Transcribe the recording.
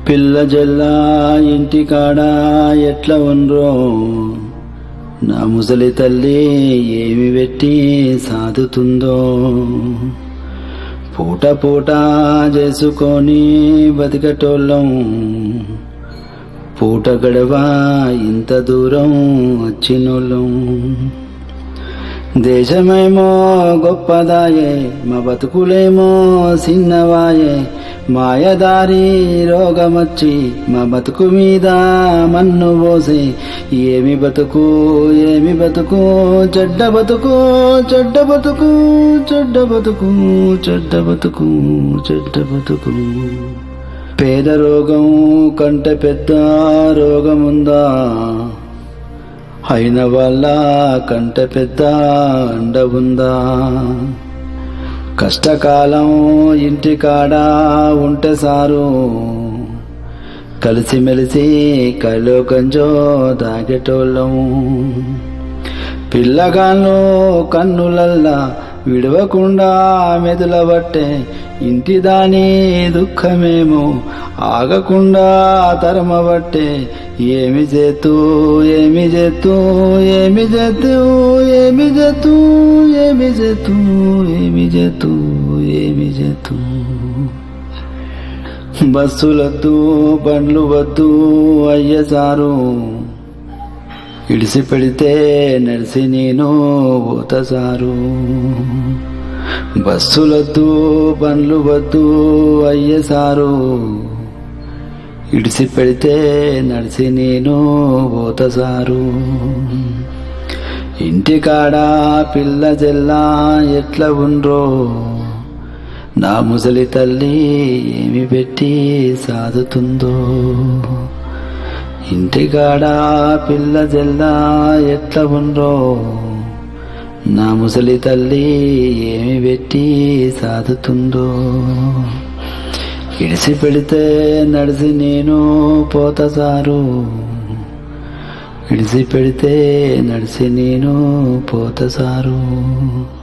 పిల్ల జల్లా ఇంటికాడ ఎట్లా ఉండ్రో నా ముసలి తల్లి ఏమి పెట్టి సాదుతుందో పూట పూట చేసుకొని బతికటోళ్ళం పూట గడవా ఇంత దూరం వచ్చినోళ్ళం దేశమేమో గొప్పదాయే మా బతుకులేమో చిన్నవాయే మాయదారి రోగమొచ్చి మా బతుకు మీద మన్ను పోసి ఏమి బతుకు ఏమి బతుకు చెడ్డ బతుకు చెడ్డ బతుకు చెడ్డ బతుకు చెడ్డ బతుకు చెడ్డ బతుకు పేద రోగం కంటే పెద్ద రోగముందా అయిన వాళ్ళ కంట పెద్ద అండ ఉందా కష్టకాలం ఇంటికాడ ఉంటే సారు కలిసిమెలిసి కలో కంజో దాగేటోళ్ళము పిల్లగాళ్ళు కన్నులల్లా విడవకుండా మెదులబట్టే ఇంటి దాని దుఃఖమేమో ఆగకుండా తరమబట్టే ఏమి చేతూ ఏమి చేతూ ఏమి చేతూ ఏమి చేతూ ఏమి చేతూ ఏమి చేతూ ఏమి చేతూ బస్సులద్దు బండ్లు వద్దు అయ్య సారు ఇడిసి పెడితే నడిసి నేను పోత సారు బస్సులొద్దు బండ్లు వద్దు అయ్య సారు ఇడిసి పెడితే నడిసి నేను పోత సారు ఇంటికాడ పిల్ల జల్లా ఎట్లా ఉండ్రో నా ముసలి తల్లి ఏమి పెట్టి సాదుతుందో ఇంటికాడ పిల్ల జల్లా ఎట్లా ఉండ్రో నా ముసలి తల్లి ఏమి పెట్టి సాదుతుందో ఇడిసి పెడితే నడిసి నేను పోత సారు ఇడిసి పెడితే నడిసి నేను పోత సారు